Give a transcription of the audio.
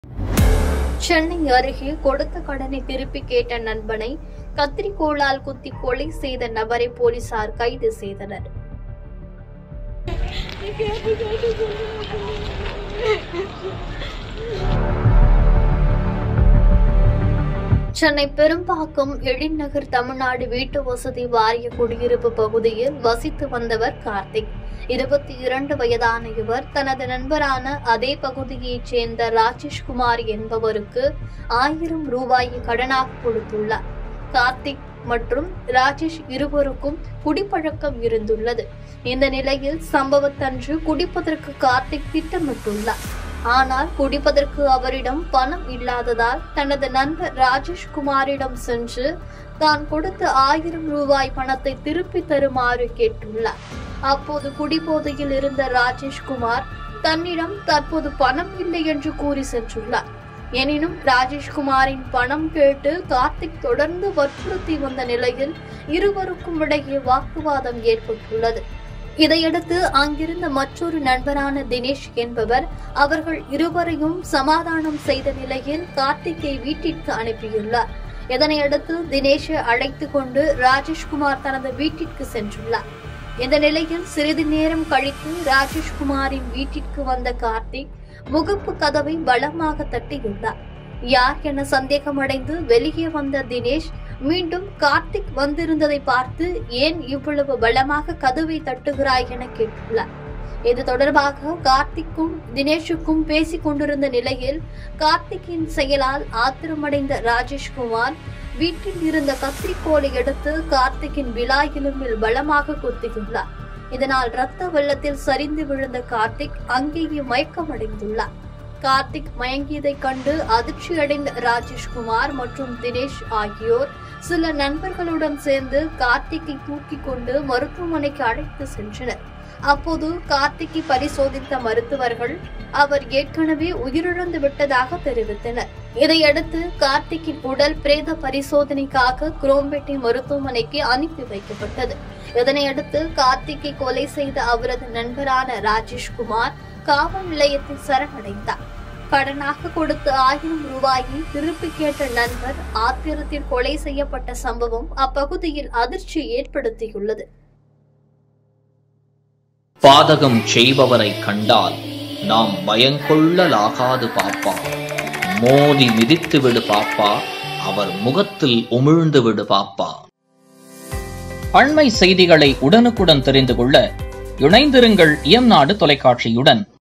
சென்னை அருகே கொடுத்த கடனை திருப்பி கேட்ட நண்பனை கத்திரிக்கோளால் குத்தி கொலை செய்த நபரை போலீசார் கைது செய்தனர் சென்னை பெரும்பாக்கம் எழில்நகர் தமிழ்நாடு வீட்டு வசதி வாரிய குடியிருப்பு பகுதியில் வசித்து வந்தவர் கார்த்திக் இருபத்தி இரண்டு வயதான இவர் தனது நண்பரான அதே பகுதியைச் சேர்ந்த ராஜேஷ்குமார் என்பவருக்கு ஆயிரம் ரூபாயை கடனாக கொடுத்துள்ளார் கார்த்திக் மற்றும் ராஜேஷ் இருவருக்கும் குடிப்பழக்கம் இருந்துள்ளது இந்த நிலையில் சம்பவத்தன்று குடிப்பதற்கு கார்த்திக் திட்டமிட்டுள்ளார் ஆனால் குடிப்பதற்கு அவரிடம் பணம் இல்லாததால் தனது நண்பர் ராஜேஷ்குமாரிடம் சென்று தான் கொடுத்த ஆயிரம் ரூபாய் பணத்தை திருப்பி தருமாறு கேட்டுள்ளார் அப்போது குடிபோதையில் இருந்த ராஜேஷ்குமார் தன்னிடம் தற்போது பணம் இல்லை என்று கூறி சென்றுள்ளார் எனினும் ராஜேஷ்குமாரின் பணம் கேட்டு கார்த்திக் தொடர்ந்து வற்புறுத்தி வந்த நிலையில் இருவருக்கும் இடையே வாக்குவாதம் ஏற்பட்டுள்ளது இதையடுத்து அங்கிருந்த மற்றொரு நண்பரான தினேஷ் என்பவர் அவர்கள் இருவரையும் சமாதானம் செய்த நிலையில் கார்த்திக்கை வீட்டிற்கு அனுப்பியுள்ளார் இதனையடுத்து தினேஷை அழைத்து கொண்டு ராஜேஷ்குமார் தனது வீட்டிற்கு சென்றுள்ளார் இந்த நிலையில் சிறிது நேரம் கழித்து ராஜேஷ்குமாரின் வீட்டிற்கு வந்த கார்த்திக் முகப்பு கதவை பலமாக தட்டியுள்ளார் யார் என சந்தேகமடைந்து வெளியே வந்த தினேஷ் மீண்டும் கார்த்திக் வந்திருந்ததை பார்த்து ஏன் இவ்வளவு பலமாக கதவை தட்டுகிறாய் என கேட்டுள்ளார் இது தொடர்பாக கார்த்திக்கும் தினேஷுக்கும் பேசிக் கொண்டிருந்த நிலையில் கார்த்திக்கின் செயலால் ஆத்திரமடைந்த ராஜேஷ்குமார் வீட்டில் இருந்த கத்திரிக்கோலை எடுத்து கார்த்திக்கின் விழா எலும்பில் பலமாக குத்தியுள்ளார் இதனால் ரத்த வெள்ளத்தில் சரிந்து விழுந்த கார்த்திக் அங்கேயே மயக்கமடைந்துள்ளார் கார்த்திக் மயங்கியதைக் கண்டு அதிர்ச்சியடைந்த ராஜேஷ்குமார் மற்றும் தினேஷ் ஆகியோர் சில நண்பர்களுடன் சேர்ந்து கார்த்திக்கை தூக்கி கொண்டு மருத்துவமனைக்கு அழைத்து சென்றனர் அப்போது கார்த்திக்கை பரிசோதித்த மருத்துவர்கள் அவர் ஏற்கனவே உயிரிழந்து விட்டதாக தெரிவித்தனர் இதையடுத்து கார்த்திக்கின் உடல் பிரேத பரிசோதனைக்காக குரோம்பேட்டை மருத்துவமனைக்கு அனுப்பி வைக்கப்பட்டது இதனையடுத்து கார்த்திக்கை கொலை செய்த அவரது நண்பரான ராஜேஷ்குமார் காவல் நிலையத்தில் சரணடைந்தார் கடனாக கொடுத்த ஆயிரம் ரூபாயை திருப்பி கேட்ட நண்பர் ஆத்திரத்தில் கொலை செய்யப்பட்ட சம்பவம் அப்பகுதியில் அதிர்ச்சி ஏற்படுத்தியுள்ளது பாதகம் செய்பவரை கண்டால் நாம் பயங்கொள்ளலாகாது பாப்பா மோதி மிதித்து விடு பாப்பா அவர் முகத்தில் உமிழ்ந்து விடு பாப்பா அண்மை செய்திகளை உடனுக்குடன் தெரிந்து கொள்ள இணைந்திருங்கள் இயம்நாடு தொலைக்காட்சியுடன்